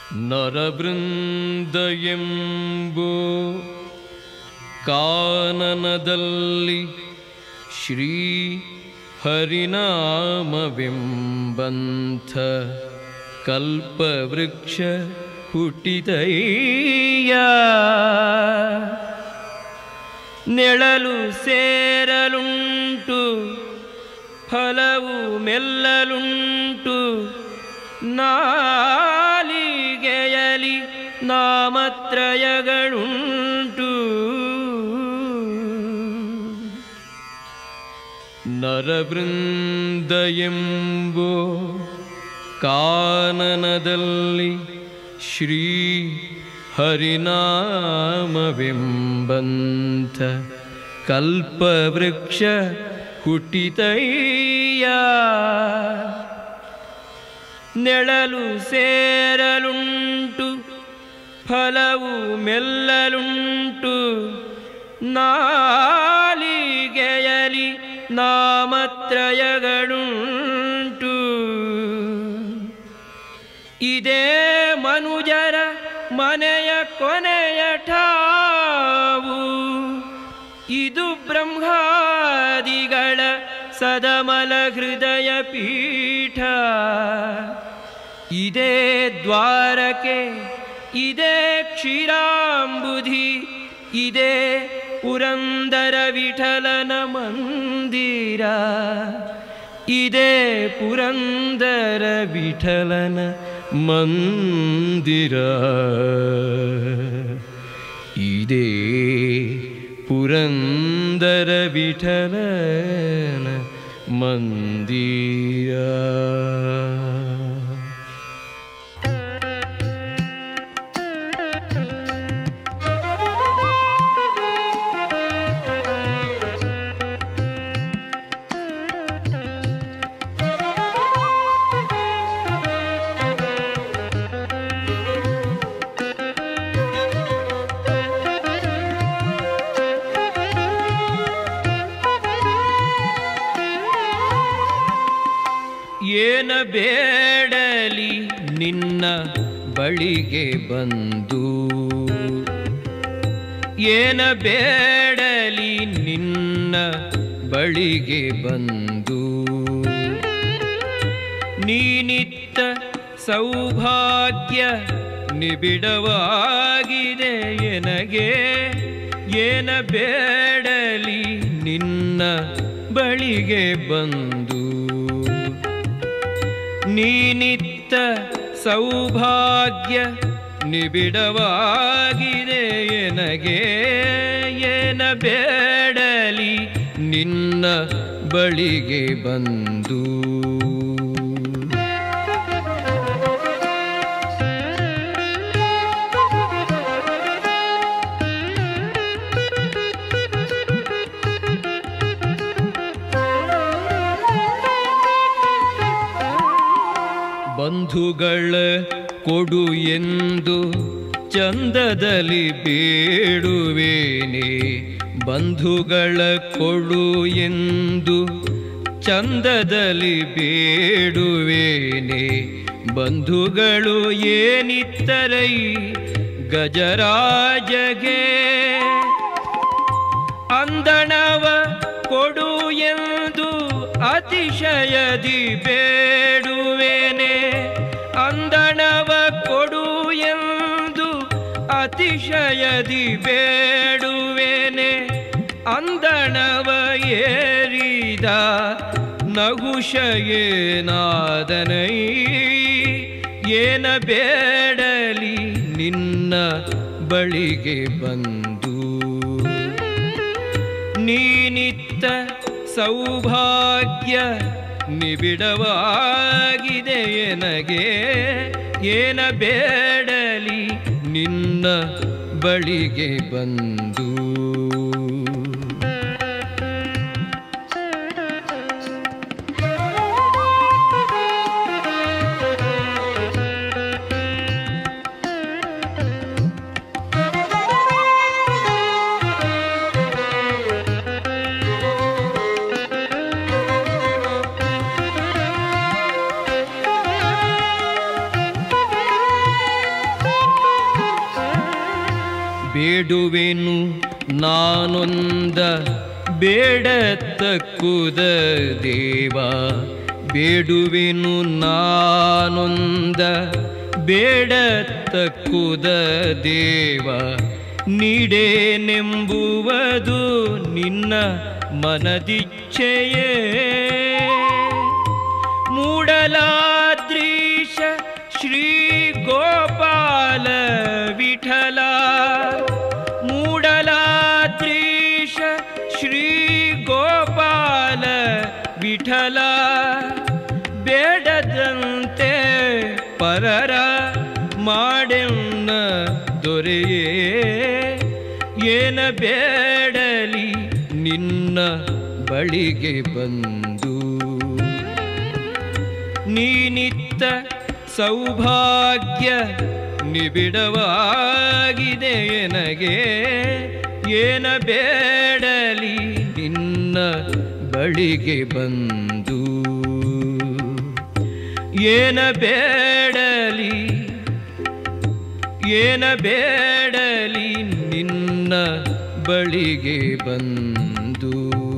ನರವೃಂದ ಎಂಬೋ ಕಾನನದಲ್ಲಿ ಶ್ರೀ ಹರಿನಾಮವೆಂಬಂಥ ಕಲ್ಪವೃಕ್ಷ ಹುಟ್ಟಿದಯ್ಯ ನೆಳಲು ಸೇರಲುಂಟು ಫಲವು ಮೆಲ್ಲಲುಂಟು ನಾಲಿಗೆಯಲಿ ನಾಮತ್ರಯಗಳುಂಟು ನರವೃಂದ ಎಂಬೋ ಕಾನನದಲ್ಲಿ ಶ್ರೀ ಹರಿನಾಮವೆಂಬಂಥ ಕಲ್ಪವೃಕ್ಷ ಹುಟ್ಟಿತಯ್ಯ ನೆಳಲು ಸೇರಲುಂಟು ಫಲವು ಮೆಲ್ಲಲುಂಟು ನಾಲಿಗೆಯಲಿ ನಾಮತ್ರಯಗಳುಂಟು ಇದೇ ಮನುಜರ ಮನೆಯ ಕೊನೆಯ ಠಾವು ಇದು ಬ್ರಹ್ಮಾದಿಗಳ ಸದಮಲ ಹೃದಯ ಪೀಠ ಇದೇ ದ್ವಾರಕೆ ಇದೇ ಕ್ಷೀರಾಂಬುಧಿ ಇದೇ ಪುರಂದರ ವಿಠಲನ ಮಂದಿರ ಇದೇ ಪುರಂದರ ವಿಠಲನ ಮಂದಿರ ಇದೇ ಪುರಂದರ ವಿಠಲನ ಮಂದಿರ ಏನ ಬೇಡಲಿ ನಿನ್ನ ಬಳಿಗೆ ಬಂದು ಏನ ಬೇಡಲಿ ನಿನ್ನ ಬಳಿಗೆ ಬಂದು ನೀನಿತ್ತ ಸೌಭಾಗ್ಯ ನಿಬಿಡವಾಗಿದೆ ಎನಗೆ ಏನ ಬೇಡಲಿ ನಿನ್ನ ಬಳಿಗೆ ಬಂದು ನೀನಿತ್ತ ಸೌಭಾಗ್ಯ ನಿಬಿಡವಾಗಿದೆ ಎನಗೆ ಏನ ಬೇಡಲಿ ನಿನ್ನ ಬಳಿಗೆ ಬಂದು ಬಂಧುಗಳ ಕೊಡು ಎಂದು ಚಂದದಲ್ಲಿ ಬೇಡುವೇನೆ ಬಂಧುಗಳ ಕೊಡು ಎಂದು ಚಂದದಲ್ಲಿ ಬೇಡುವೇನೆ ಬಂಧುಗಳು ಏನಿತ್ತರೈ ಗಜರಾಜಗೆ ಅಂದಣವ ಕೊಡು ಎಂದು ಅತಿಶಯದಿ ಬೇಡುವೇನೆ ಅಂದಣವ ಕೊಡು ಎಂದು ಅತಿಶಯದಿ ಬೇಡುವೇನೆ ಅಂದಣವ ಏರಿದ ನಗುಷಯೇನಾದನೈ ಏನ ಬೇಡಲಿ ನಿನ್ನ ಬಳಿಗೆ ಬಂದು ನೀನಿತ್ತ ಸೌಭಾಗ್ಯ ನಿಬಿಡವಾಗಿದೆ ಎನಗೆ ಏನ ಬೇಡಲಿ ನಿನ್ನ ಬಳಿಗೆ ಬಂದು ಬೇಡುವೆನು ನಾನೊಂದ ಬೇಡತಕ್ಕುದ ದೇವ ಬೇಡುವೆನು ನಾನೊಂದ ಬೇಡತಕ್ಕುದ ದೇವ ನೀಡೇನೆಂಬುವುದು ನಿನ್ನ ಮನದಿಚ್ಛೆಯೇ ಮೂಡಲಾದ್ರೀಶ ಶ್ರೀ ಗೋಪಾಲ ವಿಠಲ ಮೂಡಲಾದ್ರೀಶ ಶ್ರೀ ಗೋಪಾಲ ವಿಠಲ ಬೇಡದಂತೆ ಪರರ ಮಾಡೆನ್ನ ದೊರೆಯೇ ಏನ ಬೇಡಲಿ ನಿನ್ನ ಬಳಿಗೆ ಬಂದು ನೀನಿತ್ತ ಸೌಭಾಗ್ಯ ನಿಬಿಡವಾಗಿದೆ ಎನಗೆ ಏನ ಬೇಡಲಿ ನಿನ್ನ ಬಳಿಗೆ ಬಂದು ಏನ ಬೇಡಲಿ ಏನ ಬೇಡಲಿ ನಿನ್ನ ಬಳಿಗೆ ಬಂದು